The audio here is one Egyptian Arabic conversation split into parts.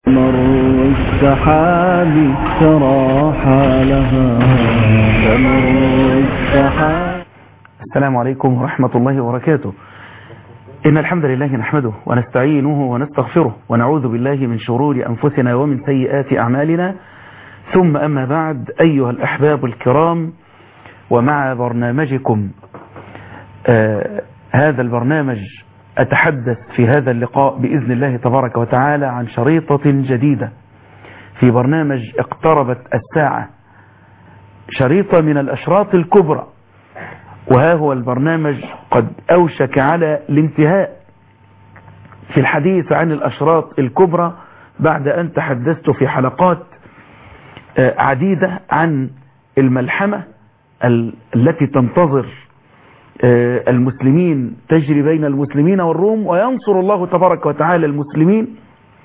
مر السحاب ترى حالها كمر السحاب السلام عليكم ورحمة الله وبركاته إن الحمد لله نحمده ونستعينه ونستغفره ونعوذ بالله من شرور أنفسنا ومن سيئات أعمالنا ثم أما بعد أيها الأحباب الكرام ومع برنامجكم آه هذا البرنامج أتحدث في هذا اللقاء بإذن الله تبارك وتعالى عن شريطة جديدة في برنامج اقتربت الساعة شريطة من الأشراط الكبرى وها هو البرنامج قد أوشك على الانتهاء في الحديث عن الأشراط الكبرى بعد أن تحدثت في حلقات عديدة عن الملحمة التي تنتظر المسلمين تجري بين المسلمين والروم وينصر الله تبارك وتعالى المسلمين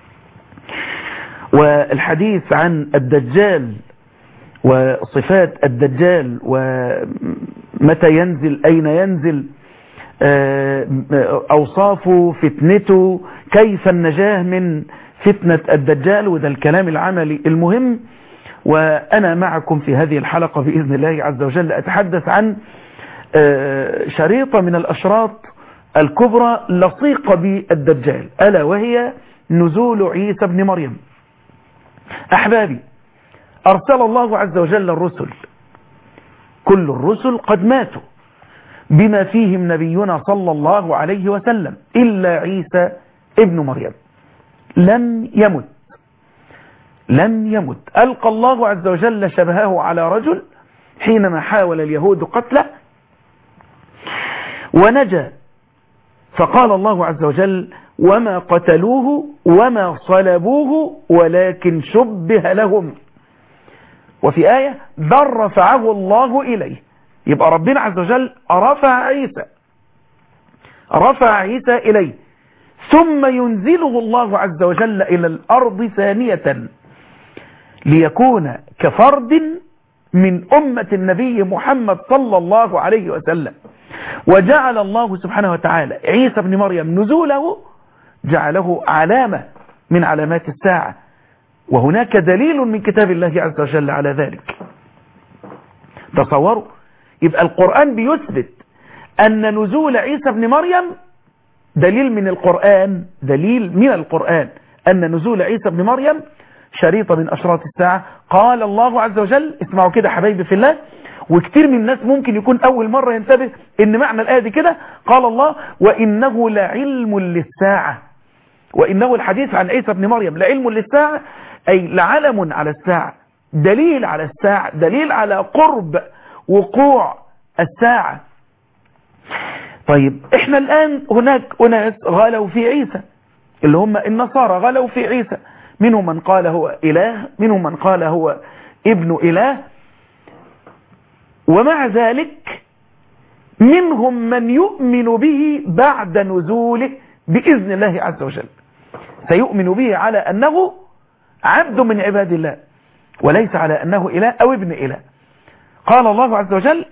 والحديث عن الدجال وصفات الدجال ومتى ينزل أين ينزل أوصافه فتنته كيف النجاه من فتنة الدجال وده الكلام العملي المهم وأنا معكم في هذه الحلقة بإذن الله عز وجل أتحدث عن شريطة من الأشراط الكبرى لصيقة بالدجال ألا وهي نزول عيسى بن مريم أحبابي أرسل الله عز وجل الرسل كل الرسل قد ماتوا بما فيهم نبينا صلى الله عليه وسلم إلا عيسى ابن مريم لم يمت لم يمت ألقى الله عز وجل شبهه على رجل حينما حاول اليهود قتله ونجا فقال الله عز وجل وما قتلوه وما صلبوه ولكن شبه لهم وفي آية بل رفعه الله إليه يبقى ربنا عز وجل رفع عيسى رفع عيسى إليه ثم ينزله الله عز وجل إلى الأرض ثانية ليكون كفرد من أمة النبي محمد صلى الله عليه وسلم وجعل الله سبحانه وتعالى عيسى بن مريم نزوله جعله علامة من علامات الساعة وهناك دليل من كتاب الله عز وجل على ذلك تصوروا يبقى القرآن بيثبت أن نزول عيسى بن مريم دليل من القرآن دليل من القرآن أن نزول عيسى بن مريم شريطة من أشراط الساعة قال الله عز وجل اسمعوا كده حبايبي في الله وكتير من الناس ممكن يكون أول مرة ينتبه إن معنى الآية دي كده قال الله وإنه لعلم للساعة وإنه الحديث عن عيسى بن مريم لعلم للساعة أي لعلم على الساعة دليل على الساعة دليل على قرب وقوع الساعة طيب احنا الآن هناك أناس غالوا في عيسى اللي هم النصارى غلوا في عيسى منهم من قال هو إله منهم من قال هو ابن إله ومع ذلك منهم من يؤمن به بعد نزوله بإذن الله عز وجل سيؤمن به على أنه عبد من عباد الله وليس على أنه إله أو ابن إله قال الله عز وجل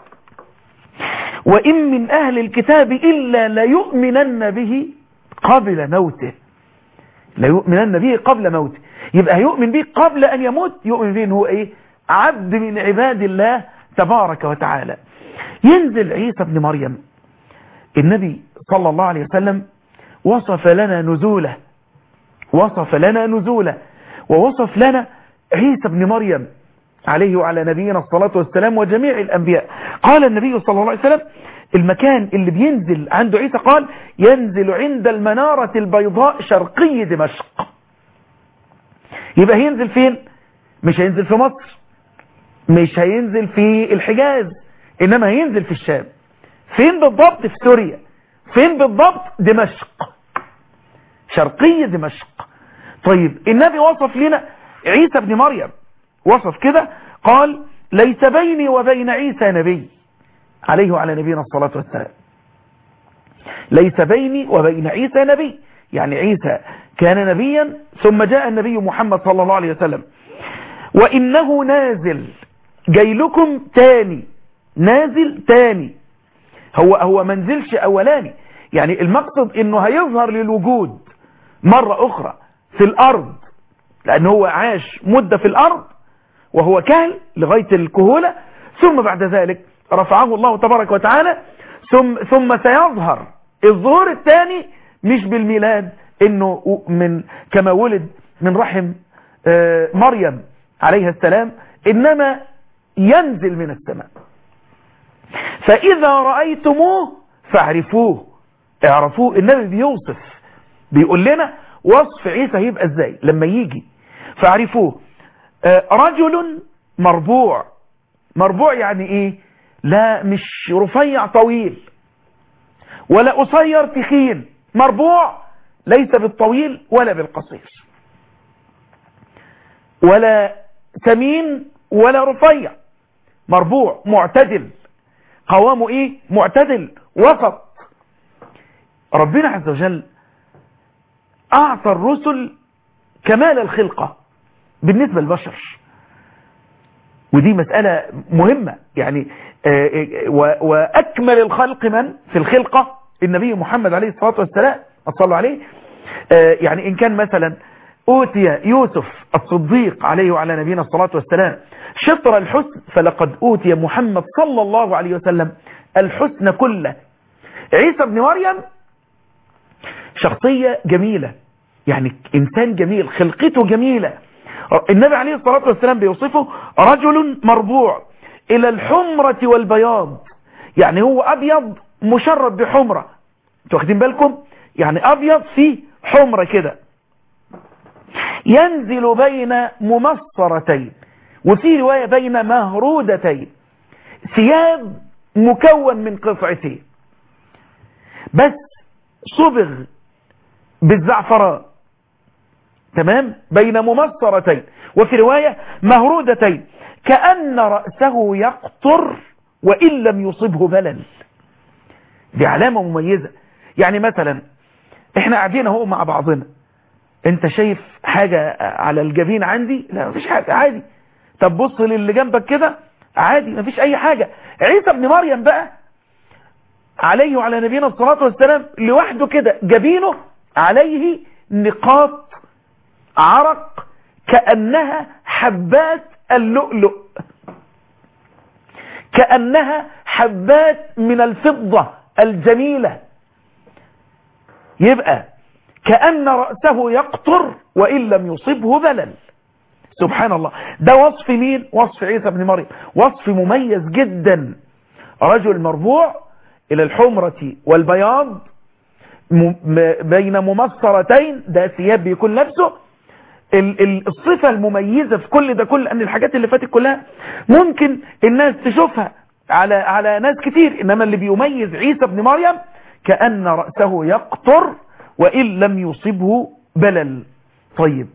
وإن من أهل الكتاب إلا ليؤمنن به قبل موته ليؤمنن به قبل موته يبقى يؤمن به قبل أن يموت يؤمن به أنه إيه عبد من عباد الله تبارك وتعالى ينزل عيسى بن مريم النبي صلى الله عليه وسلم وصف لنا نزوله وصف لنا نزوله ووصف لنا عيسى بن مريم عليه وعلى نبينا الصلاة والسلام وجميع الأنبياء قال النبي صلى الله عليه وسلم المكان اللي بينزل عنده عيسى قال ينزل عند المنارة البيضاء شرقي دمشق يبقى هينزل فين مش هينزل في مصر مش هينزل في الحجاز انما هينزل في الشام فين بالضبط في سوريا فين بالضبط دمشق شرقي دمشق طيب النبي وصف لنا عيسى بن مريم وصف كده قال ليس بيني وبين عيسى نبي عليه وعلى نبينا الصلاة والسلام ليس بيني وبين عيسى نبي يعني عيسى كان نبيا ثم جاء النبي محمد صلى الله عليه وسلم وإنه نازل جاي لكم تاني نازل تاني هو هو منزلش أولاني يعني المقصد انه هيظهر للوجود مرة اخرى في الارض لأن هو عاش مدة في الأرض وهو كهل لغاية الكهولة ثم بعد ذلك رفعه الله تبارك وتعالى ثم, ثم سيظهر الظهور الثاني مش بالميلاد انه من كما ولد من رحم مريم عليها السلام انما ينزل من السماء فاذا رأيتموه فاعرفوه اعرفوه النبي بيوصف بيقول لنا وصف عيسى هيبقى ازاي لما يجي فاعرفوه رجل مربوع مربوع يعني ايه لا مش رفيع طويل ولا قصير تخين مربوع ليس بالطويل ولا بالقصير ولا سمين ولا رفيع مربوع معتدل قوامه ايه معتدل وسط ربنا عز وجل اعطى الرسل كمال الخلقة بالنسبة للبشر ودي مسألة مهمة يعني وأكمل الخلق من في الخلقة النبي محمد عليه الصلاة والسلام صلوا عليه يعني إن كان مثلا أوتي يوسف الصديق عليه وعلى نبينا الصلاة والسلام شطر الحسن فلقد أوتي محمد صلى الله عليه وسلم الحسن كله عيسى بن مريم شخصية جميلة يعني إنسان جميل خلقته جميلة النبي عليه الصلاة والسلام بيوصفه رجل مربوع إلى الحمرة والبياض يعني هو أبيض مشرب بحمرة انتوا واخدين بالكم يعني أبيض فيه حمرة كده ينزل بين ممصرتين وفي رواية بين مهرودتين ثياب مكون من قطعتين بس صبغ بالزعفران تمام بين ممصرتين وفي رواية مهرودتين كأن رأسه يقطر وإن لم يصبه بلل دي علامة مميزة يعني مثلا احنا قاعدين اهو مع بعضنا انت شايف حاجة على الجبين عندي لا مفيش حاجة عادي طب بص للي جنبك كده عادي مفيش اي حاجة عيسى ابن مريم بقى عليه وعلى نبينا الصلاة والسلام لوحده كده جبينه عليه نقاط عرق كأنها حبات اللؤلؤ كأنها حبات من الفضة الجميلة يبقى كأن رأسه يقطر وإن لم يصبه بلل سبحان الله ده وصف مين وصف عيسى بن مريم وصف مميز جدا رجل مربوع إلى الحمرة والبياض بين ممصرتين ده ثياب بيكون لابسه الصفة المميزة في كل ده كل أن الحاجات اللي فاتت كلها ممكن الناس تشوفها على على ناس كتير إنما اللي بيميز عيسى بن مريم كأن رأسه يقطر وإن لم يصبه بلل طيب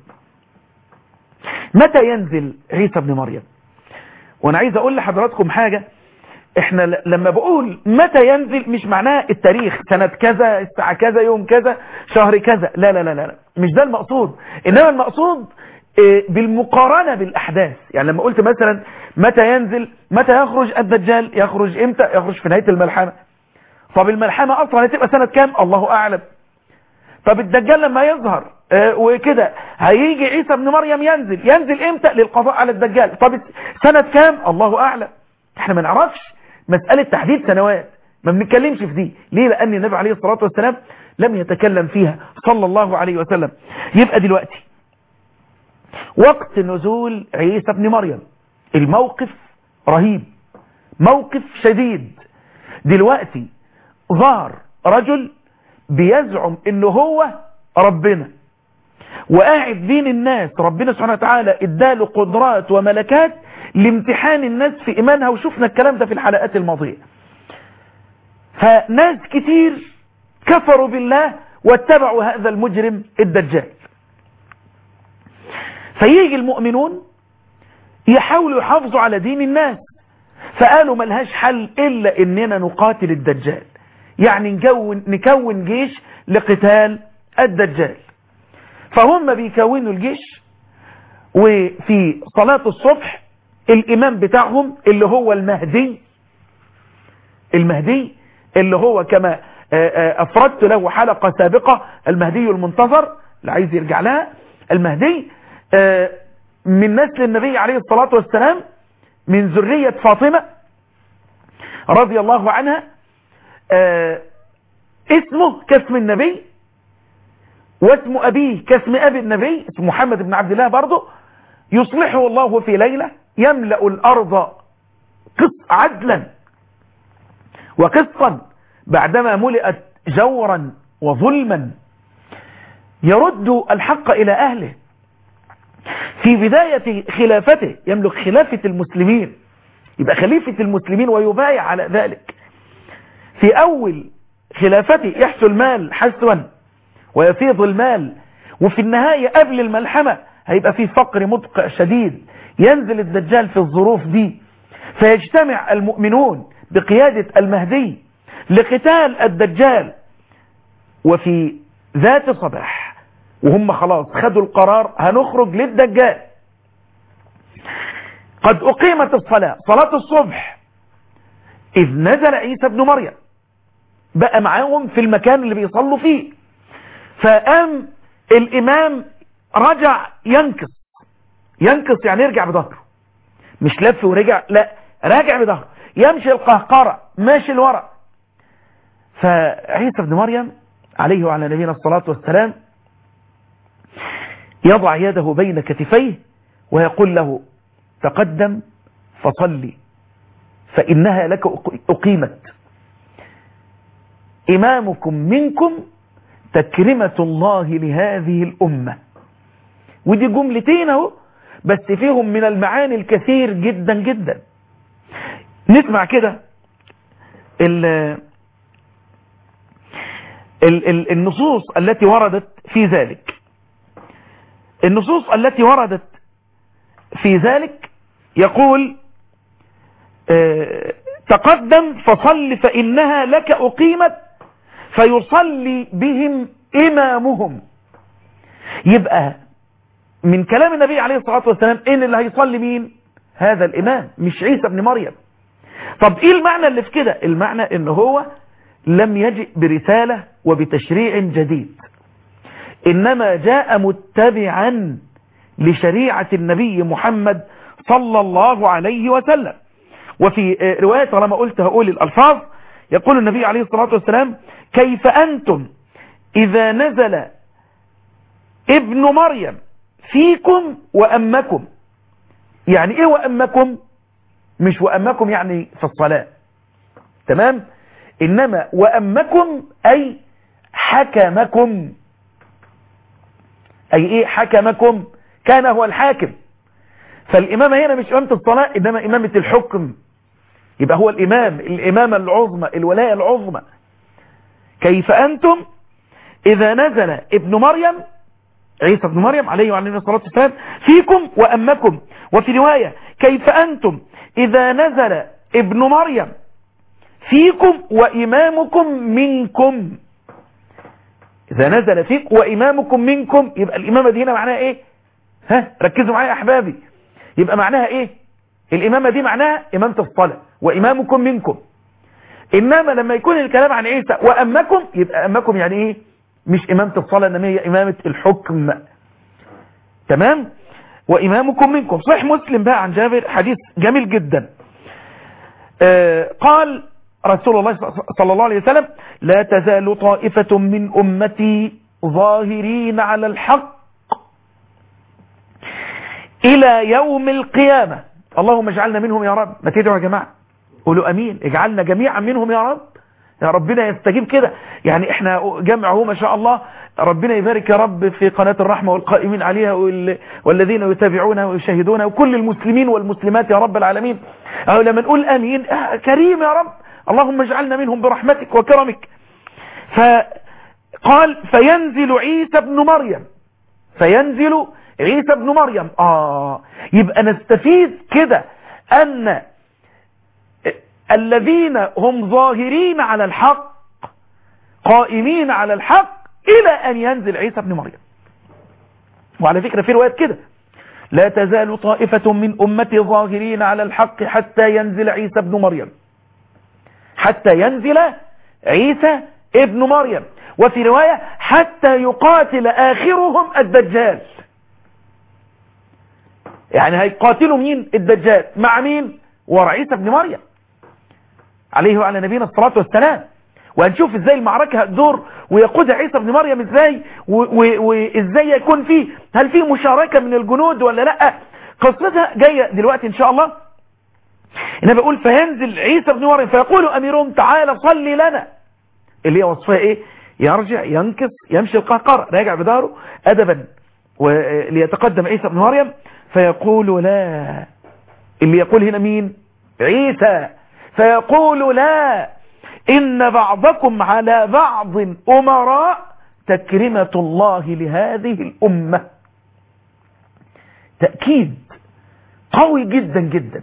متى ينزل عيسى بن مريم وانا عايز اقول لحضراتكم حاجة احنا لما بقول متى ينزل مش معناه التاريخ سنة كذا الساعة كذا يوم كذا شهر كذا لا لا لا لا مش ده المقصود انما المقصود بالمقارنة بالاحداث يعني لما قلت مثلا متى ينزل متى يخرج الدجال يخرج امتى يخرج في نهاية الملحمة طب الملحمة اصلا هتبقى سنة كام الله اعلم طب الدجال لما يظهر اه وكده هيجي عيسى ابن مريم ينزل ينزل امتى للقضاء على الدجال طب سنة كام الله اعلم احنا ما نعرفش مسألة تحديد سنوات ما بنتكلمش في دي ليه لان النبي عليه الصلاة والسلام لم يتكلم فيها صلى الله عليه وسلم يبقى دلوقتي وقت نزول عيسى ابن مريم الموقف رهيب موقف شديد دلوقتي ظهر رجل بيزعم انه هو ربنا وقاعد بين الناس ربنا سبحانه وتعالى اداله قدرات وملكات لامتحان الناس في ايمانها وشفنا الكلام ده في الحلقات الماضية فناس كتير كفروا بالله واتبعوا هذا المجرم الدجال فيجي المؤمنون يحاولوا يحافظوا على دين الناس فقالوا ملهاش حل الا اننا نقاتل الدجال يعني نكون, نكون جيش لقتال الدجال فهم بيكونوا الجيش وفي صلاة الصبح الإمام بتاعهم اللي هو المهدي المهدي اللي هو كما أفردت له حلقة سابقة المهدي المنتظر اللي عايز يرجع لها المهدي آه، من نسل النبي عليه الصلاة والسلام من ذرية فاطمة رضي الله عنها آه، اسمه كاسم النبي واسم أبيه كاسم أبي النبي اسم محمد بن عبد الله برضه يصلحه الله في ليلة يملأ الأرض قسط عدلا وقسطا بعدما ملئت جورا وظلما يرد الحق إلى أهله في بداية خلافته يملك خلافة المسلمين يبقى خليفة المسلمين ويبايع على ذلك في أول خلافته يحسو المال حسوا ويفيض المال وفي النهاية قبل الملحمة هيبقى في فقر مدقع شديد ينزل الدجال في الظروف دي فيجتمع المؤمنون بقيادة المهدي لقتال الدجال وفي ذات صباح وهم خلاص خدوا القرار هنخرج للدجال قد أقيمت الصلاة صلاة الصبح إذ نزل عيسى بن مريم بقى معاهم في المكان اللي بيصلوا فيه فقام الإمام رجع ينكس ينكس يعني يرجع بظهره مش لف ورجع لا راجع بظهره يمشي القهقرة ماشي لورا فعيسى بن مريم عليه وعلى نبينا الصلاة والسلام يضع يده بين كتفيه ويقول له تقدم فصلي فإنها لك أقيمت إمامكم منكم تكرمة الله لهذه الأمة ودي جملتين اهو بس فيهم من المعاني الكثير جدا جدا نسمع كده ال ال ال النصوص التي وردت في ذلك النصوص التي وردت في ذلك يقول اه تقدم فصل فإنها لك أقيمت فيصلي بهم إمامهم يبقى من كلام النبي عليه الصلاة والسلام إن اللي هيصلي مين هذا الإمام مش عيسى بن مريم طب إيه المعنى اللي في كده المعنى إن هو لم يجئ برسالة وبتشريع جديد إنما جاء متبعا لشريعة النبي محمد صلى الله عليه وسلم وفي رواية طالما قلت هقول الألفاظ يقول النبي عليه الصلاة والسلام كيف أنتم إذا نزل ابن مريم فيكم وأمكم يعني إيه وأمكم مش وأمكم يعني في الصلاة تمام إنما وأمكم أي حكمكم أي إيه حكمكم كان هو الحاكم فالإمامة هنا مش إمامة الصلاة إنما إمامة الحكم يبقى هو الإمام الإمامة العظمى الولاية العظمى كيف أنتم إذا نزل ابن مريم عيسى ابن مريم عليه وعليه الصلاة والسلام فيكم وأمكم وفي رواية كيف أنتم إذا نزل ابن مريم فيكم وإمامكم منكم إذا نزل فيك وإمامكم منكم يبقى الإمامة دي هنا معناها إيه ها ركزوا معايا يا أحبابي يبقى معناها إيه الإمامة دي معناها إمامة الصلاة وإمامكم منكم إنما لما يكون الكلام عن عيسى وأمكم يبقى أمكم يعني إيه مش إمامة الصلاة إنما هي إمامة الحكم تمام وإمامكم منكم صحيح مسلم بقى عن جابر حديث جميل جدا آه قال رسول الله صلى الله عليه وسلم لا تزال طائفة من أمتي ظاهرين على الحق إلى يوم القيامة اللهم اجعلنا منهم يا رب ما تدعوا يا جماعة قولوا أمين اجعلنا جميعا منهم يا رب يا ربنا يستجيب كده يعني احنا جمع هو ما شاء الله ربنا يبارك يا رب في قناة الرحمة والقائمين عليها والذين يتابعونها ويشاهدونها وكل المسلمين والمسلمات يا رب العالمين أو لما نقول أمين كريم يا رب اللهم اجعلنا منهم برحمتك وكرمك فقال فينزل عيسى بن مريم فينزل عيسى بن مريم آه يبقى نستفيد كده أن الذين هم ظاهرين على الحق قائمين على الحق إلى أن ينزل عيسى بن مريم وعلى فكرة في روايات كده لا تزال طائفة من أمتي ظاهرين على الحق حتى ينزل عيسى بن مريم حتى ينزل عيسى ابن مريم وفي رواية حتى يقاتل آخرهم الدجال يعني هيقاتلوا مين الدجال مع مين ورا عيسى ابن مريم عليه وعلى نبينا الصلاة والسلام وهنشوف ازاي المعركة هتدور ويقودها عيسى ابن مريم ازاي وازاي يكون فيه هل فيه مشاركة من الجنود ولا لا قصتها جاية دلوقتي ان شاء الله انا بقول فينزل عيسى ابن مريم فيقول اميرهم تعالى صلي لنا اللي هي وصفها ايه يرجع ينكس يمشي القهقرة راجع بداره ادبا ليتقدم عيسى ابن مريم فيقول لا اللي يقول هنا مين عيسى فيقول لا إن بعضكم على بعض أمراء تكرمة الله لهذه الأمة تأكيد قوي جدا جدا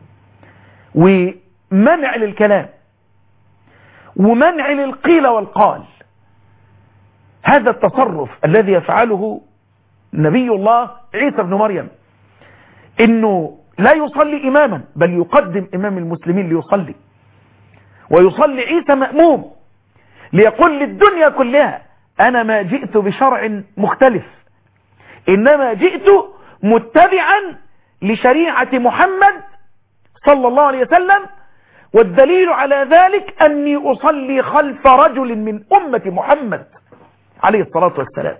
ومنع للكلام ومنع للقيل والقال هذا التصرف الذي يفعله نبي الله عيسى بن مريم انه لا يصلي اماما بل يقدم امام المسلمين ليصلي ويصلي عيسى مأموم ليقول للدنيا كلها انا ما جئت بشرع مختلف انما جئت متبعا لشريعة محمد صلى الله عليه وسلم والدليل على ذلك اني اصلي خلف رجل من امة محمد عليه الصلاة والسلام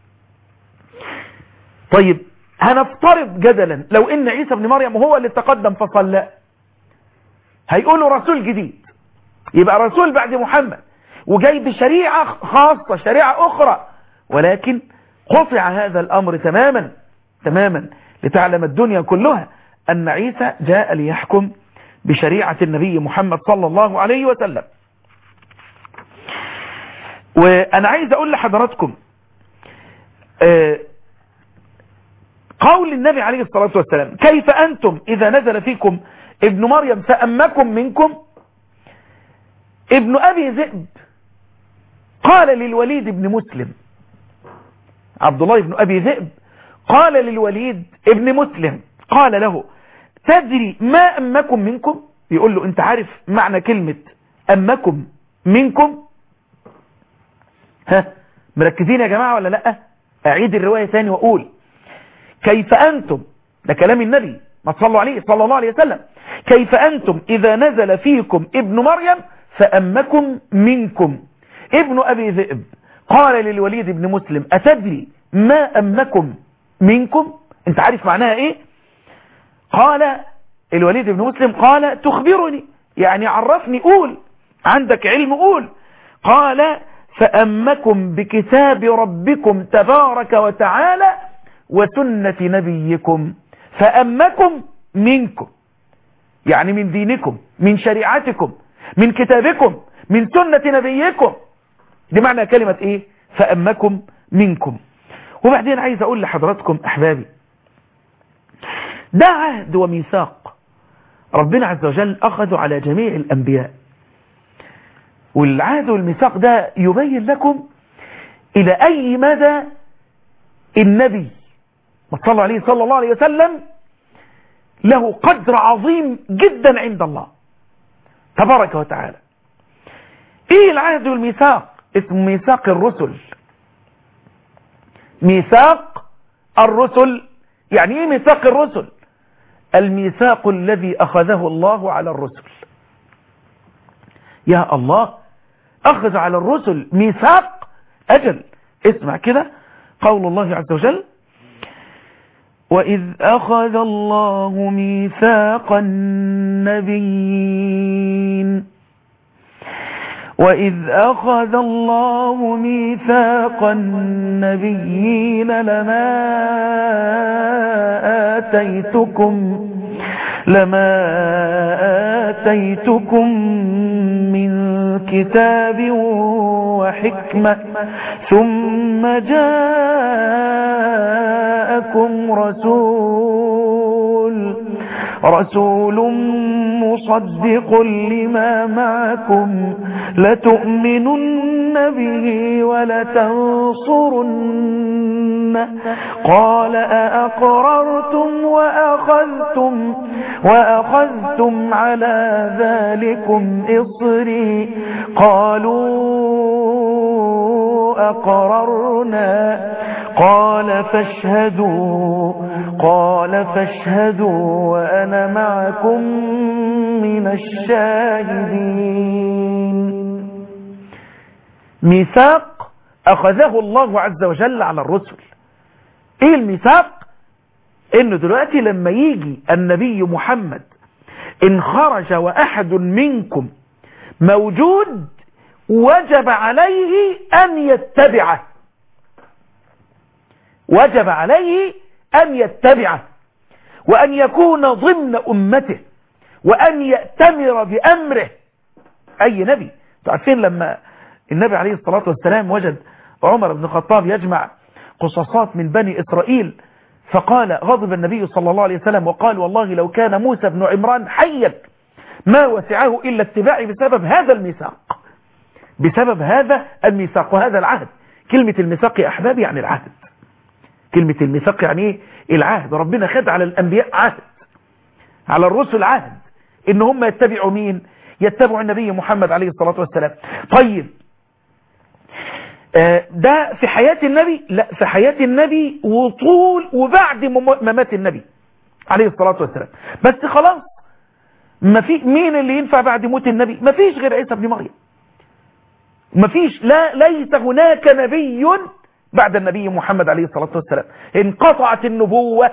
طيب هنفترض جدلا لو ان عيسى بن مريم هو اللي تقدم فصلى هيقولوا رسول جديد يبقى رسول بعد محمد وجاي بشريعة خاصة شريعة اخرى ولكن قطع هذا الامر تماما تماما لتعلم الدنيا كلها ان عيسى جاء ليحكم بشريعة النبي محمد صلى الله عليه وسلم وانا عايز اقول لحضراتكم آه قول النبي عليه الصلاة والسلام كيف أنتم إذا نزل فيكم ابن مريم فأمكم منكم ابن أبي ذئب قال للوليد بن مسلم عبد الله بن أبي ذئب قال للوليد ابن مسلم قال له تدري ما أمكم منكم يقول له انت عارف معنى كلمة أمكم منكم ها مركزين يا جماعة ولا لا أعيد الرواية ثاني وأقول كيف أنتم ده كلام النبي ما تصلوا عليه صلى الله عليه وسلم كيف أنتم إذا نزل فيكم ابن مريم فأمكم منكم ابن أبي ذئب قال للوليد بن مسلم أتدري ما أمكم منكم انت عارف معناها ايه قال الوليد بن مسلم قال تخبرني يعني عرفني قول عندك علم قول قال فأمكم بكتاب ربكم تبارك وتعالى وسنة نبيكم فأمكم منكم يعني من دينكم من شريعتكم من كتابكم من سنة نبيكم دي معنى كلمة ايه فأمكم منكم وبعدين عايز اقول لحضراتكم احبابي ده عهد وميثاق ربنا عز وجل اخذه على جميع الانبياء والعهد والميثاق ده يبين لكم الى اي مدى النبي صلى عليه صلى الله عليه وسلم له قدر عظيم جدا عند الله تبارك وتعالى ايه العهد والميثاق اسمه ميثاق الرسل ميثاق الرسل يعني ايه ميثاق الرسل الميثاق الذي اخذه الله على الرسل يا الله اخذ على الرسل ميثاق اجل اسمع كده قول الله عز وجل وإذ أخذ الله ميثاق النبيين وإذ أخذ الله ميثاق النبيين لما آتيتكم لما آتيتكم من كتاب وحكمة ثم جاءكم رسول رسول مصدق لما معكم لتؤمنن به ولتنصرن قال أأقررتم وأخذتم وأخذتم على ذلكم إصري قالوا أقررنا قال فاشهدوا قال فاشهدوا وأنا معكم من الشاهدين ميثاق أخذه الله عز وجل على الرسل إيه الميثاق إنه دلوقتي لما يجي النبي محمد إن خرج وأحد منكم موجود وجب عليه أن يتبعه وجب عليه أن يتبعه وأن يكون ضمن أمته وأن يأتمر بأمره أي نبي تعرفين لما النبي عليه الصلاة والسلام وجد عمر بن الخطاب يجمع قصصات من بني إسرائيل فقال غضب النبي صلى الله عليه وسلم وقال والله لو كان موسى بن عمران حيا ما وسعه إلا اتباعي بسبب هذا الميثاق بسبب هذا الميثاق وهذا العهد كلمة الميثاق يا أحبابي يعني العهد كلمة الميثاق يعني ايه العهد ربنا خد على الأنبياء عهد على الرسل عهد إن هم يتبعوا مين يتبعوا النبي محمد عليه الصلاة والسلام طيب ده في حياة النبي لا في حياة النبي وطول وبعد ممات النبي عليه الصلاة والسلام بس خلاص ما في مين اللي ينفع بعد موت النبي ما فيش غير عيسى بن مريم ما فيش لا ليس هناك نبي بعد النبي محمد عليه الصلاة والسلام انقطعت النبوة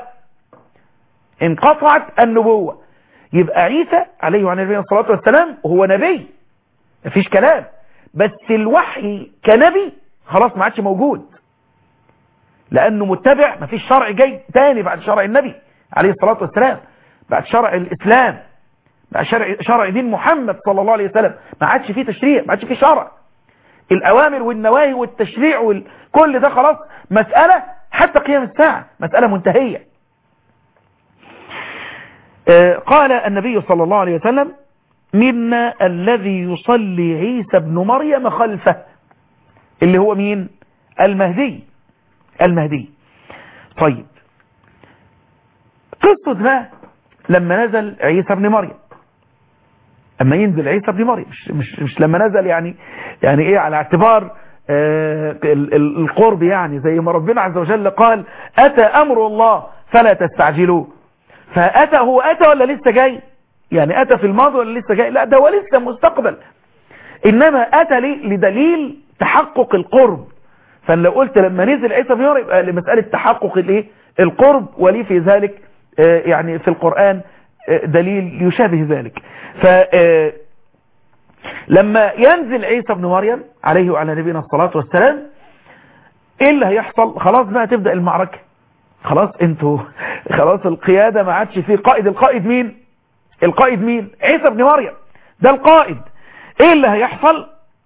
انقطعت النبوة يبقى عيسى عليه وعلى النبي الصلاة والسلام هو نبي مفيش كلام بس الوحي كنبي خلاص ما عادش موجود لأنه متبع مفيش شرع جاي تاني بعد شرع النبي عليه الصلاة والسلام بعد شرع الإسلام بعد شرع, شرع دين محمد صلى الله عليه وسلم ما عادش فيه تشريع ما عادش فيه شرع الأوامر والنواهي والتشريع وكل ده خلاص مسألة حتى قيام الساعة مسألة منتهية قال النبي صلى الله عليه وسلم منا الذي يصلي عيسى بن مريم خلفه اللي هو مين المهدي المهدي طيب قصة بقى لما نزل عيسى بن مريم اما ينزل عيسى بن مريم مش, مش, مش لما نزل يعني يعني ايه على اعتبار آه القرب يعني زي ما ربنا عز وجل قال اتى امر الله فلا تستعجلوه فاتى هو اتى ولا لسه جاي يعني اتى في الماضي ولا لسه جاي لا ده هو لسه مستقبل انما اتى ليه لدليل تحقق القرب فانا لو قلت لما نزل عيسى بن مريم يبقى لمساله تحقق الايه القرب وليه في ذلك آه يعني في القران آه دليل يشابه ذلك ف لما ينزل عيسى بن مريم عليه وعلى نبينا الصلاة والسلام ايه اللي هيحصل خلاص بقى تبدأ المعركة خلاص انتوا خلاص القيادة ما عادش فيه قائد القائد مين القائد مين عيسى بن مريم ده القائد ايه اللي هيحصل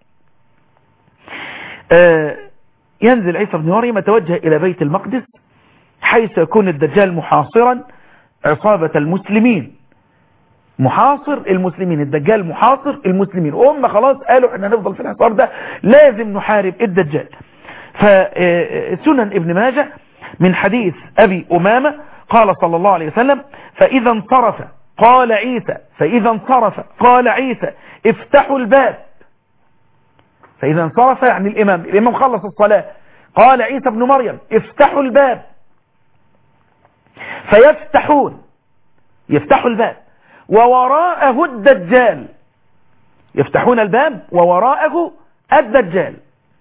آه ينزل عيسى بن مريم يتوجه الى بيت المقدس حيث يكون الدجال محاصرا عصابة المسلمين محاصر المسلمين الدجال محاصر المسلمين وهم خلاص قالوا احنا نفضل في الحصار ده لازم نحارب الدجال فسنن ابن ماجه من حديث ابي امامة قال صلى الله عليه وسلم فاذا انصرف قال عيسى فاذا انصرف قال عيسى افتحوا الباب فاذا انصرف يعني الامام الامام خلص الصلاة قال عيسى ابن مريم افتحوا الباب فيفتحون يفتحوا الباب ووراءه الدجال يفتحون الباب ووراءه الدجال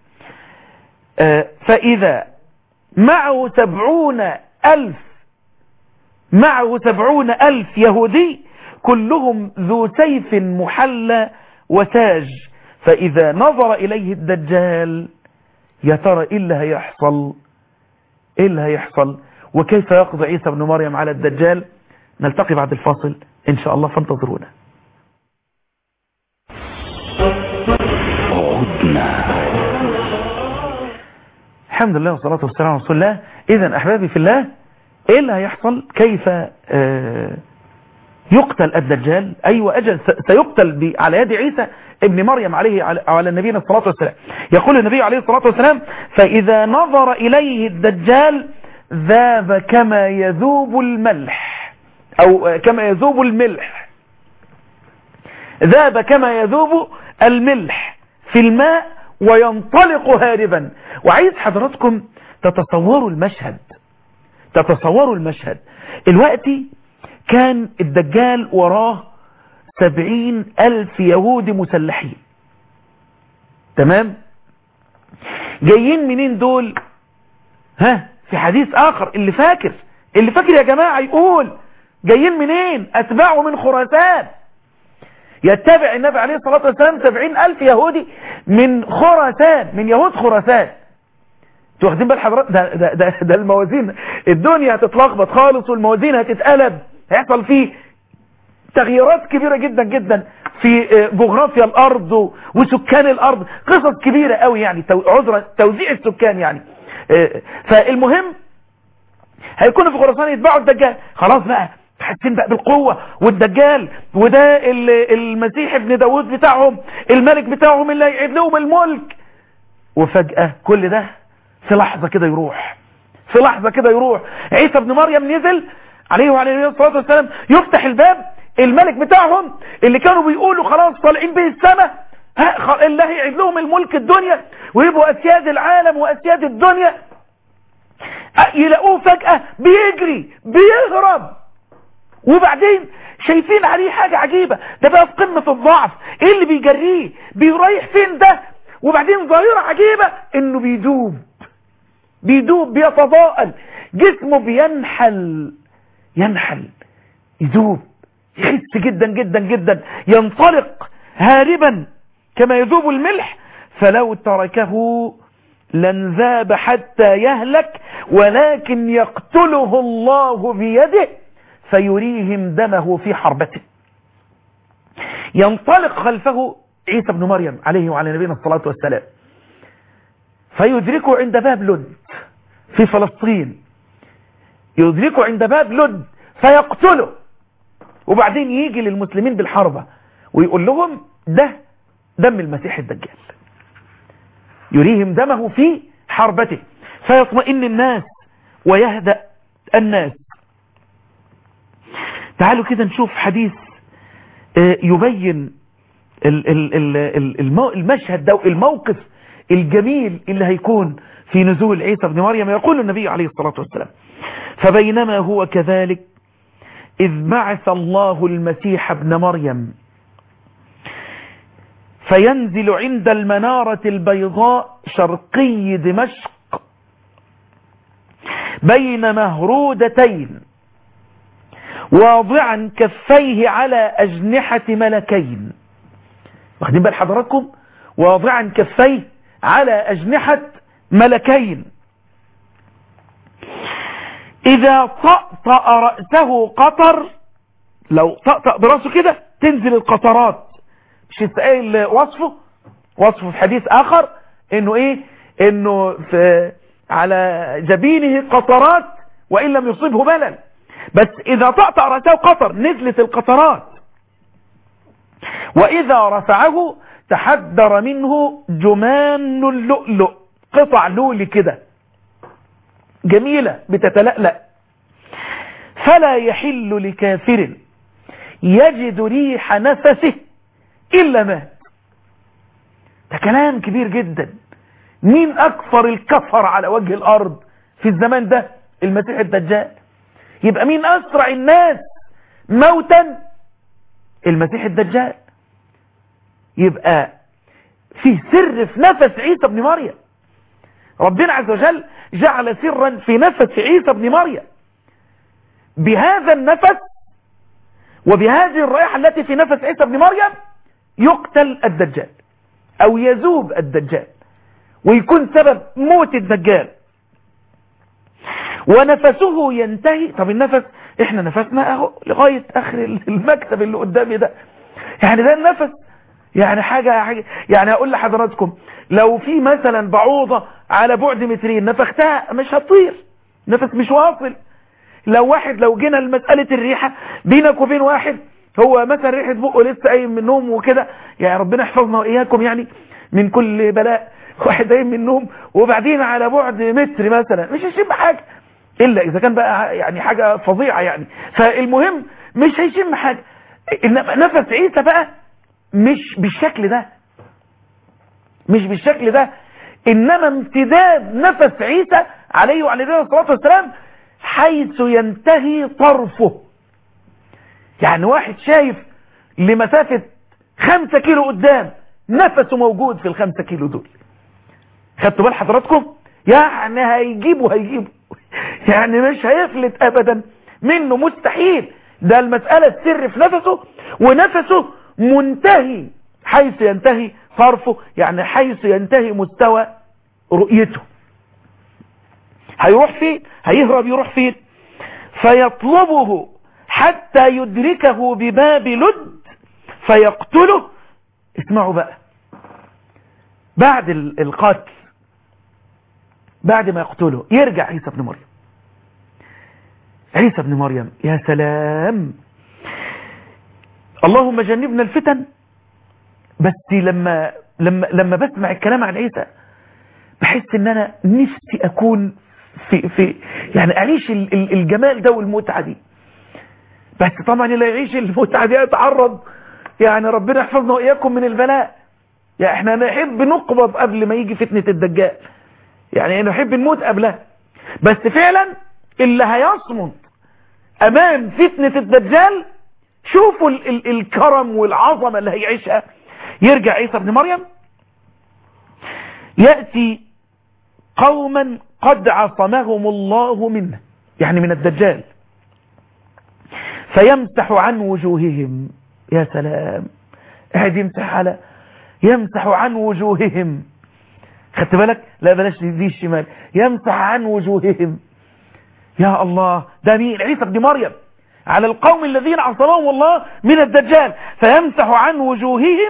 فإذا معه سبعون ألف معه سبعون ألف يهودي كلهم ذو سيف محلى وتاج فإذا نظر إليه الدجال يا ترى إيه اللي هيحصل إيه اللي هيحصل وكيف يقضي عيسى بن مريم على الدجال نلتقي بعد الفاصل إن شاء الله فانتظرونا عدنا الحمد لله والصلاة والسلام على رسول الله إذا أحبابي في الله إيه اللي هيحصل كيف آه يقتل الدجال أيوة أجل سيقتل على يد عيسى ابن مريم عليه على النبي الصلاة والسلام يقول النبي عليه الصلاة والسلام فإذا نظر إليه الدجال ذاب كما يذوب الملح أو كما يذوب الملح ذاب كما يذوب الملح في الماء وينطلق هاربا وعايز حضراتكم تتصوروا المشهد تتصوروا المشهد الوقتي كان الدجال وراه سبعين ألف يهودي مسلحين تمام جايين منين دول ها في حديث آخر اللي فاكر اللي فاكر يا جماعة يقول جايين منين أتباعه من خراسان يتبع النبي عليه الصلاة والسلام سبعين ألف يهودي من خراسان من يهود خراسان انتوا واخدين بال حضرتك ده, ده, ده, ده الموازين الدنيا هتتلخبط خالص والموازين هتتقلب هيحصل فيه تغييرات كبيرة جدا جدا في جغرافيا الارض وسكان الارض قصص كبيرة قوي يعني عذرا توزيع السكان يعني فالمهم هيكونوا في خراسان يتبعوا الدجال خلاص بقى حاسين بقى بالقوة والدجال وده المسيح ابن داود بتاعهم الملك بتاعهم اللي هيعيد لهم الملك وفجأة كل ده في لحظة كده يروح في لحظة كده يروح عيسى ابن مريم نزل عليه وعليه الصلاة والسلام يفتح الباب الملك بتاعهم اللي كانوا بيقولوا خلاص طالعين به السماء الله يعيد لهم الملك الدنيا ويبقوا أسياد العالم وأسياد الدنيا يلاقوه فجأة بيجري بيهرب وبعدين شايفين عليه حاجة عجيبة ده بقى في قمة الضعف ايه اللي بيجريه بيريح فين ده وبعدين ظاهرة عجيبة انه بيدوب بيدوب بيتضاءل جسمه بينحل ينحل يدوب يخس جدا جدا جدا ينطلق هاربا كما يذوب الملح فلو تركه لانذاب حتى يهلك ولكن يقتله الله بيده فيريهم دمه في حربته ينطلق خلفه عيسى بن مريم عليه وعلى نبينا الصلاة والسلام فيدركه عند باب لد في فلسطين يدركه عند باب لد فيقتله وبعدين يجي للمسلمين بالحربة ويقول لهم ده دم المسيح الدجال يريهم دمه في حربته فيطمئن الناس ويهدأ الناس تعالوا كده نشوف حديث يبين المشهد ده الموقف الجميل اللي هيكون في نزول عيسى بن مريم يقول النبي عليه الصلاة والسلام فبينما هو كذلك إذ بعث الله المسيح ابن مريم فينزل عند المنارة البيضاء شرقي دمشق بين مهرودتين واضعا كفيه على أجنحة ملكين واخدين بال حضراتكم واضعا كفيه على أجنحة ملكين إذا طأطأ رأسه قطر لو طأطأ برأسه كده تنزل القطرات مش يستقال وصفه وصفه في حديث آخر إنه إيه إنه في على جبينه قطرات وإن لم يصيبه بلل بس إذا طأطأ رأسه قطر نزلت القطرات وإذا رفعه تحدر منه جمان اللؤلؤ قطع لولي كده جميلة بتتلألأ فلا يحل لكافر يجد ريح نفسه إلا مات ده كلام كبير جدا مين أكثر الكفر على وجه الأرض في الزمان ده المسيح الدجال يبقى مين أسرع الناس موتا المسيح الدجال يبقى في سر في نفس عيسى بن مريم ربنا عز وجل جعل سرا في نفس عيسى بن مريم بهذا النفس وبهذه الرائحة التي في نفس عيسى بن مريم يقتل الدجال او يذوب الدجال ويكون سبب موت الدجال ونفسه ينتهي طب النفس احنا نفسنا اهو لغاية اخر المكتب اللي قدامي ده يعني ده النفس يعني حاجة, حاجة يعني اقول لحضراتكم لو في مثلا بعوضة على بعد مترين نفختها مش هتطير نفس مش واصل لو واحد لو جينا لمسألة الريحة بينك وبين واحد هو مثلا ريحة بقه لسه قايم من النوم وكده يعني ربنا يحفظنا وإياكم يعني من كل بلاء واحد قايم من النوم وبعدين على بعد متر مثلا مش هيشم حاجة إلا إذا كان بقى يعني حاجة فظيعة يعني فالمهم مش هيشم حاجة إنما نفس عيسى بقى مش بالشكل ده مش بالشكل ده إنما امتداد نفس عيسى عليه وعلى نبينا الصلاة والسلام حيث ينتهي طرفه يعني واحد شايف لمسافة خمسة كيلو قدام نفسه موجود في الخمسة كيلو دول خدتوا بال حضراتكم يعني هيجيبه هيجيبه يعني مش هيفلت ابدا منه مستحيل ده المسألة السر في نفسه ونفسه منتهي حيث ينتهي طرفه يعني حيث ينتهي مستوى رؤيته هيروح فين هيهرب يروح فين فيطلبه حتى يدركه بباب لد فيقتله اسمعوا بقى بعد القتل بعد ما يقتله يرجع عيسى بن مريم عيسى بن مريم يا سلام اللهم جنبنا الفتن بس لما لما لما بسمع الكلام عن عيسى بحس ان انا نفسي اكون في في يعني اعيش الجمال ده والمتعه دي بس طبعا اللي يعيش المتعه دي يتعرض يعني ربنا يحفظنا واياكم من البلاء يعني احنا نحب نقبض قبل ما يجي فتنه الدجال يعني نحب نموت قبلها بس فعلا اللي هيصمد امام فتنه الدجال شوفوا ال ال الكرم والعظمه اللي هيعيشها يرجع عيسى بن مريم يأتي قوما قد عصمهم الله منه يعني من الدجال فيمسح عن وجوههم يا سلام قاعد يمسح على يمسح عن وجوههم خدت بالك لا بلاش دي الشمال يمسح عن وجوههم يا الله ده مين عيسى بن مريم على القوم الذين عصمهم الله من الدجال فيمسح عن وجوههم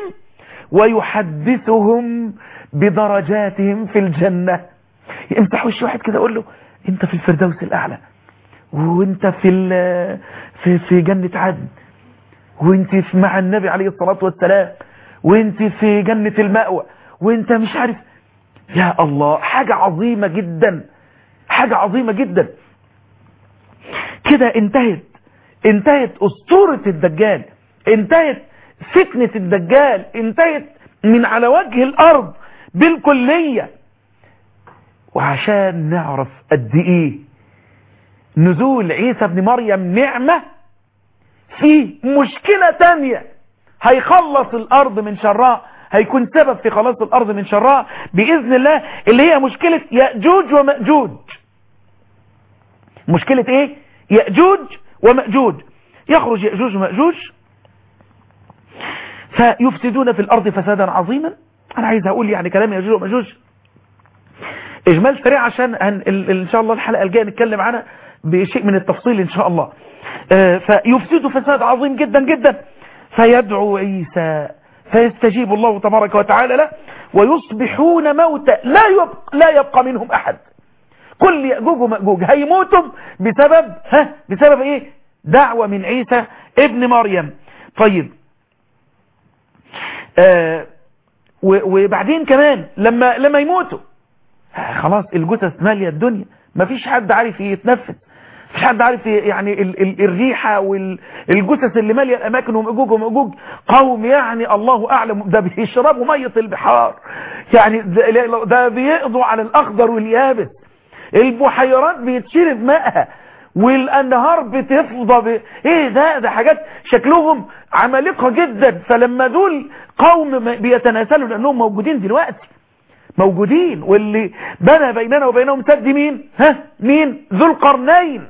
ويحدثهم بدرجاتهم في الجنة يمسح وش واحد كده يقول له انت في الفردوس الاعلى وانت في في في جنة عدن وانت في مع النبي عليه الصلاة والسلام وانت في جنة المأوى وانت مش عارف يا الله حاجة عظيمة جدا حاجة عظيمة جدا كده انتهت انتهت اسطورة الدجال انتهت فتنة الدجال انتهت من على وجه الارض بالكلية وعشان نعرف قد ايه نزول عيسى بن مريم نعمة في مشكلة تانية هيخلص الارض من شراء هيكون سبب في خلاص الارض من شراء باذن الله اللي هي مشكلة يأجوج ومأجوج مشكلة ايه يأجوج ومأجوج يخرج يأجوج ومأجوج فيفسدون في الارض فسادا عظيما انا عايز اقول يعني كلام يأجوج ومأجوج اجمال سريع عشان ان شاء الله الحلقة الجاية نتكلم عنها بشيء من التفصيل ان شاء الله فيفسدوا فساد عظيم جدا جدا فيدعو عيسى فيستجيب الله تبارك وتعالى له ويصبحون موتى لا يبقى, لا يبقى منهم احد كل يأجوج ومأجوج هيموتوا بسبب ها بسبب ايه دعوة من عيسى ابن مريم طيب آه وبعدين كمان لما لما يموتوا خلاص الجثث ماليه الدنيا مفيش حد عارف يتنفس مفيش حد عارف يعني ال ال الريحة والجثث اللي ماليه الاماكن ومأجوج ومأجوج قوم يعني الله اعلم ده بيشربوا مية البحار يعني ده, ده بيقضوا على الاخضر واليابس البحيرات بيتشرب ماءها والانهار بتفضى ب... ايه ده ده حاجات شكلهم عمالقة جدا فلما دول قوم بيتناسلوا لانهم موجودين دلوقتي موجودين واللي بنى بيننا وبينهم سد مين ها مين ذو القرنين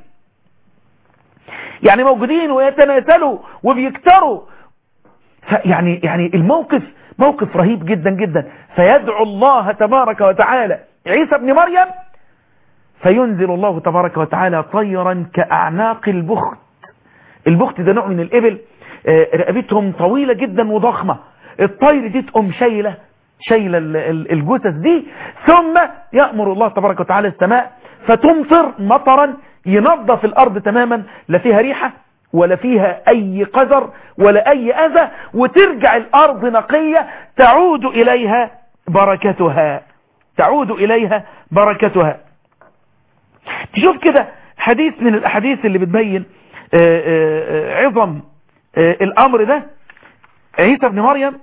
يعني موجودين ويتناسلوا وبيكتروا يعني يعني الموقف موقف رهيب جدا جدا فيدعو الله تبارك وتعالى عيسى ابن مريم فينزل الله تبارك وتعالى طيرا كأعناق البخت البخت ده نوع من الإبل رقبتهم طويلة جدا وضخمة الطير دي تقوم شايلة شايلة الجثث دي ثم يأمر الله تبارك وتعالى السماء فتمطر مطرا ينظف الأرض تماما لا فيها ريحة ولا فيها أي قذر ولا أي أذى وترجع الأرض نقية تعود إليها بركتها تعود إليها بركتها تشوف كده حديث من الأحاديث اللي بتبين عظم الأمر ده عيسى بن مريم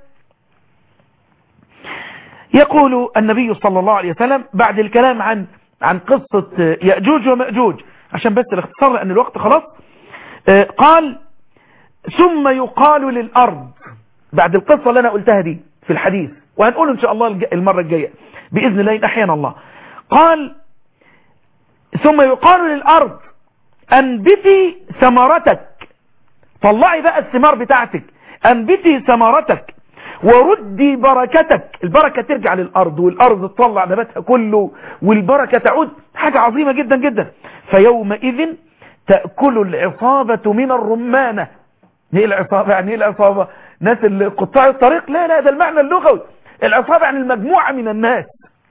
يقول النبي صلى الله عليه وسلم بعد الكلام عن عن قصة يأجوج ومأجوج عشان بس الاختصار لان الوقت خلاص آه قال ثم يقال للارض بعد القصة اللي انا قلتها دي في الحديث وهنقول ان شاء الله المرة الجاية باذن الله ان احيانا الله قال ثم يقال للارض انبتي ثمرتك طلعي بقى الثمار بتاعتك انبتي ثمرتك وردي بركتك البركة ترجع للأرض والأرض تطلع نباتها كله والبركة تعود حاجة عظيمة جدا جدا فيومئذ تأكل العصابة من الرمانة ايه العصابة يعني ايه العصابة ناس اللي قطاع الطريق لا لا ده المعنى اللغوي العصابة يعني المجموعة من الناس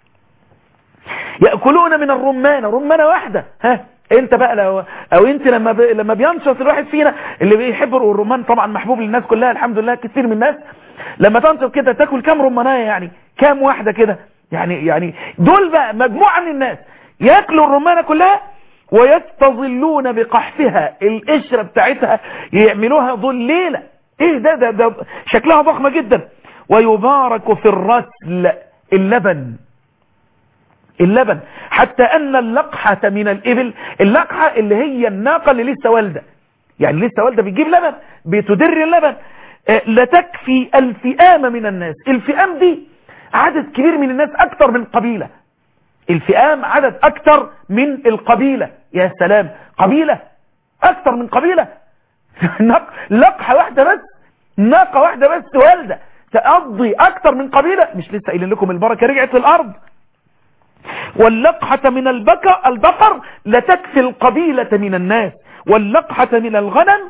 يأكلون من الرمانة رمانة واحدة ها انت بقى لو او انت لما ب... لما بينشط الواحد فينا اللي بيحب الرمان طبعا محبوب للناس كلها الحمد لله كتير من الناس لما تنشط كده تاكل كام رمانية يعني كام واحدة كده يعني يعني دول بقى مجموعة من الناس ياكلوا الرمانة كلها ويستظلون بقحفها القشرة بتاعتها يعملوها ظليلة ايه ده ده, ده شكلها ضخمة جدا ويبارك في الرسل اللبن اللبن حتى ان اللقحة من الابل اللقحة اللي هي الناقة اللي لسه والدة يعني لسه والدة بتجيب لبن بتدر اللبن لتكفي الفئام من الناس الفئام دي عدد كبير من الناس اكتر من قبيلة الفئام عدد اكتر من القبيلة يا سلام قبيلة اكتر من قبيلة لقحة واحدة بس ناقة واحدة بس والدة تقضي اكتر من قبيلة مش لسه قايلين لكم البركة رجعت للارض واللقحة من البكر البقر لتكفي القبيلة من الناس واللقحة من الغنم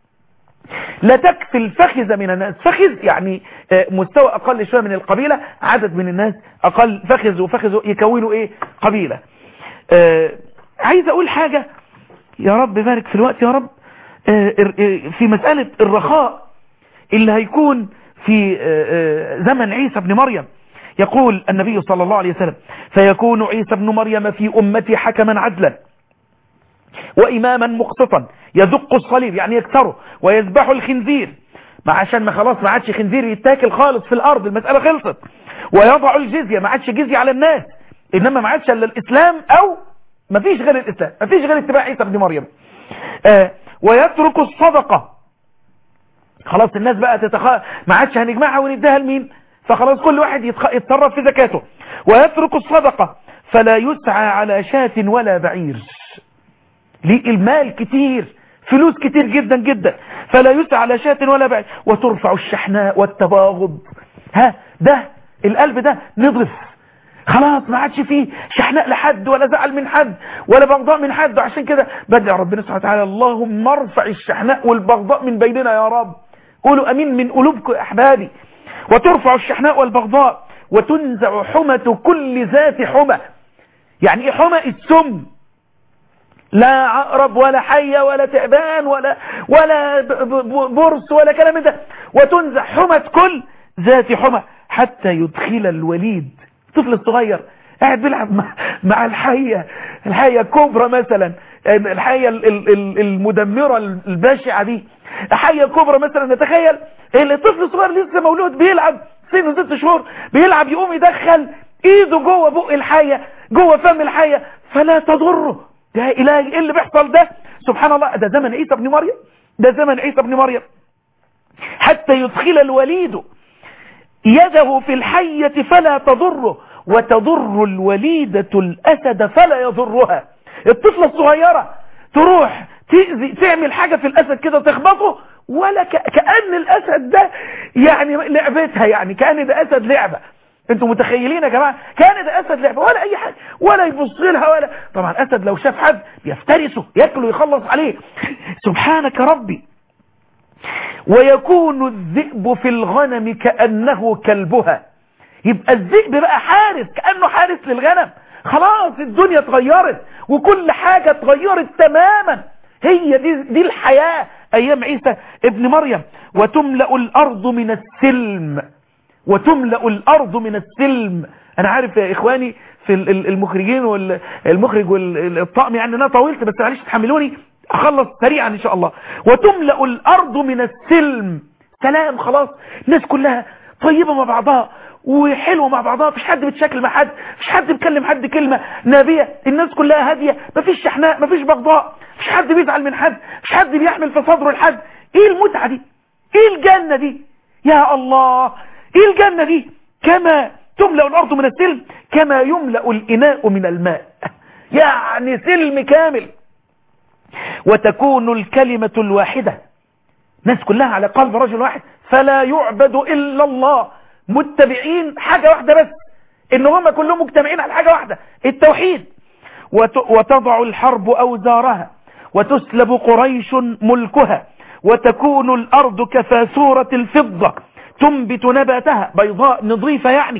لتكفي الفخذ من الناس فخذ يعني مستوى أقل شوية من القبيلة عدد من الناس أقل فخذ وفخذ يكونوا إيه قبيلة آه عايز أقول حاجة يا رب بارك في الوقت يا رب آه في مسألة الرخاء اللي هيكون في آه زمن عيسى بن مريم يقول النبي صلى الله عليه وسلم فيكون عيسى بن مريم في أمتي حكما عدلا وإماما مقسطا يدق الصليب يعني يكسره ويذبح الخنزير ما عشان ما خلاص ما عادش خنزير يتاكل خالص في الأرض المسألة خلصت ويضع الجزية ما عادش جزية على الناس إنما ما عادش إلا الإسلام أو ما فيش غير الإسلام ما فيش غير اتباع عيسى بن مريم آه ويترك الصدقة خلاص الناس بقى تتخ... ما عادش هنجمعها ونديها لمين فخلاص كل واحد يتخ... يتصرف في زكاته ويترك الصدقة فلا يسعى على شاة ولا بعير ليه المال كتير فلوس كتير جدا جدا فلا يسعى على شاة ولا بعير وترفع الشحناء والتباغض ها ده القلب ده نضف خلاص ما عادش فيه شحناء لحد ولا زعل من حد ولا بغضاء من حد وعشان كده بدع ربنا سبحانه وتعالى اللهم ارفع الشحناء والبغضاء من بيننا يا رب قولوا امين من قلوبكم يا احبابي وترفع الشحناء والبغضاء وتنزع حمة كل ذات حمى يعني ايه حمى السم لا عقرب ولا حية ولا تعبان ولا ولا برص ولا كلام من ده وتنزع حمى كل ذات حمى حتى يدخل الوليد الطفل الصغير قاعد بيلعب مع, مع الحية الحية كبرى مثلا الحية المدمرة الباشعة دي حية كبرى مثلا نتخيل الطفل الصغير لسه مولود بيلعب سنه ست شهور بيلعب يقوم يدخل ايده جوه بق الحية جوه فم الحية فلا تضره يا الهي ايه اللي بيحصل ده سبحان الله ده زمن عيسى ابن مريم ده زمن عيسى ابن مريم حتى يدخل الوليد يده في الحية فلا تضره وتضر الوليدة الأسد فلا يضرها الطفلة الصغيرة تروح تأذي تعمل حاجة في الأسد كده تخبطه ولا ك... كأن الأسد ده يعني لعبتها يعني كأن ده أسد لعبة انتوا متخيلين يا جماعة كان ده أسد لعبة ولا أي حاجة ولا يبص لها ولا طبعا أسد لو شاف حد يفترسه يأكله ويخلص عليه سبحانك ربي ويكون الذئب في الغنم كأنه كلبها يبقى الذئب بقى حارس كأنه حارس للغنم خلاص الدنيا اتغيرت وكل حاجة اتغيرت تماما هي دي, دي الحياة ايام عيسى ابن مريم وتملأ الارض من السلم وتملأ الارض من السلم انا عارف يا اخواني في المخرجين والمخرج والطقم يعني انا طولت بس معلش تحملوني اخلص سريعا ان شاء الله وتملأ الارض من السلم سلام خلاص الناس كلها طيبة مع بعضها وحلوة مع بعضها مفيش حد بيتشكل مع حد مفيش حد بيتكلم حد كلمة نابية الناس كلها هادية مفيش شحناء مفيش بغضاء مفيش حد بيزعل من حد مفيش حد بيحمل في صدره لحد ايه المتعة دي ايه الجنة دي يا الله ايه الجنة دي كما تملأ الارض من السلم كما يملأ الاناء من الماء يعني سلم كامل وتكون الكلمة الواحدة ناس كلها على قلب رجل واحد فلا يعبد إلا الله متبعين حاجة واحدة بس إن هم كلهم مجتمعين على حاجة واحدة التوحيد وت... وتضع الحرب أوزارها وتسلب قريش ملكها وتكون الأرض كفاسورة الفضة تنبت نباتها بيضاء نظيفة يعني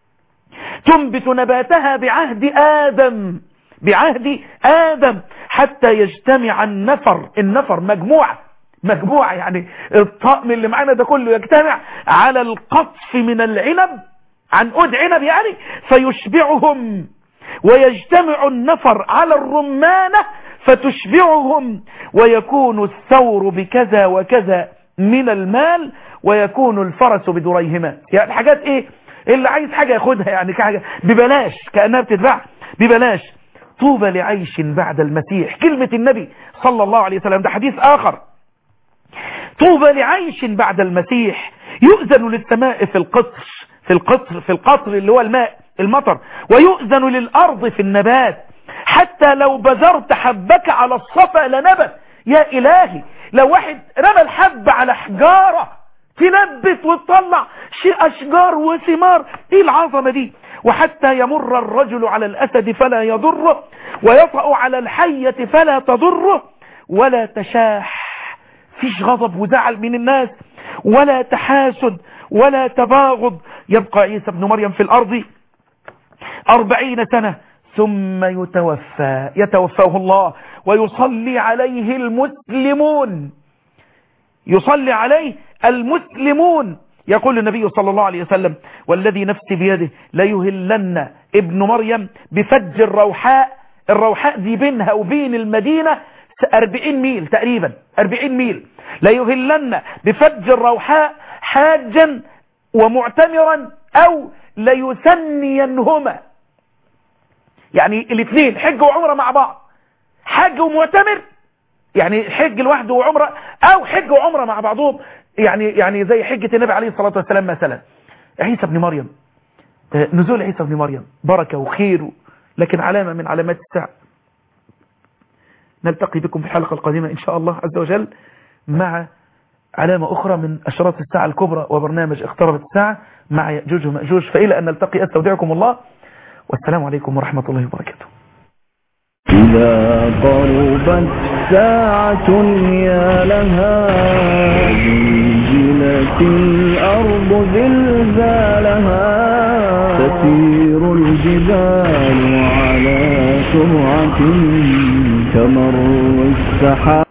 تنبت نباتها بعهد آدم بعهد آدم حتى يجتمع النفر النفر مجموعة مجموعة يعني الطقم اللي معانا ده كله يجتمع على القطف من العنب عن قد عنب يعني فيشبعهم ويجتمع النفر على الرمانة فتشبعهم ويكون الثور بكذا وكذا من المال ويكون الفرس بدريهما يعني حاجات ايه اللي عايز حاجة ياخدها يعني كحاجة ببلاش كأنها بتتباع ببلاش طوبى لعيش بعد المسيح كلمة النبي صلى الله عليه وسلم ده حديث آخر طوبى لعيش بعد المسيح يؤذن للسماء في القطر في القطر في القطر اللي هو الماء المطر ويؤذن للأرض في النبات حتى لو بذرت حبك على الصفا لنبت يا إلهي لو واحد رمى الحب على حجارة تنبت وتطلع شيء أشجار وثمار ايه العظمة دي وحتى يمر الرجل على الأسد فلا يضره ويطأ على الحية فلا تضره ولا تشاح فيش غضب وزعل من الناس ولا تحاسد ولا تباغض يبقى عيسى بن مريم في الأرض أربعين سنة ثم يتوفى يتوفاه الله ويصلي عليه المسلمون يصلي عليه المسلمون يقول النبي صلى الله عليه وسلم والذي نفسي بيده ليهلن ابن مريم بفج الروحاء الروحاء دي بينها وبين المدينة 40 ميل تقريبا 40 ميل ليهلن بفج الروحاء حاجا ومعتمرا او ليثنينهما يعني الاثنين حج وعمرة مع بعض حج ومعتمر يعني حج لوحده وعمرة او حج وعمرة مع بعضهم يعني يعني زي حجة النبي عليه الصلاة والسلام مثلا عيسى بن مريم نزول عيسى بن مريم بركة وخير لكن علامة من علامات الساعة نلتقي بكم في الحلقة القادمة إن شاء الله عز وجل مع علامة أخرى من أشراط الساعة الكبرى وبرنامج اقتربت الساعة مع يأجوج ومأجوج فإلى أن نلتقي أستودعكم الله والسلام عليكم ورحمة الله وبركاته إذا قربت ساعة يا لها زلزلت الأرض زلزالها تسير الجبال على سرعة تمر السحاب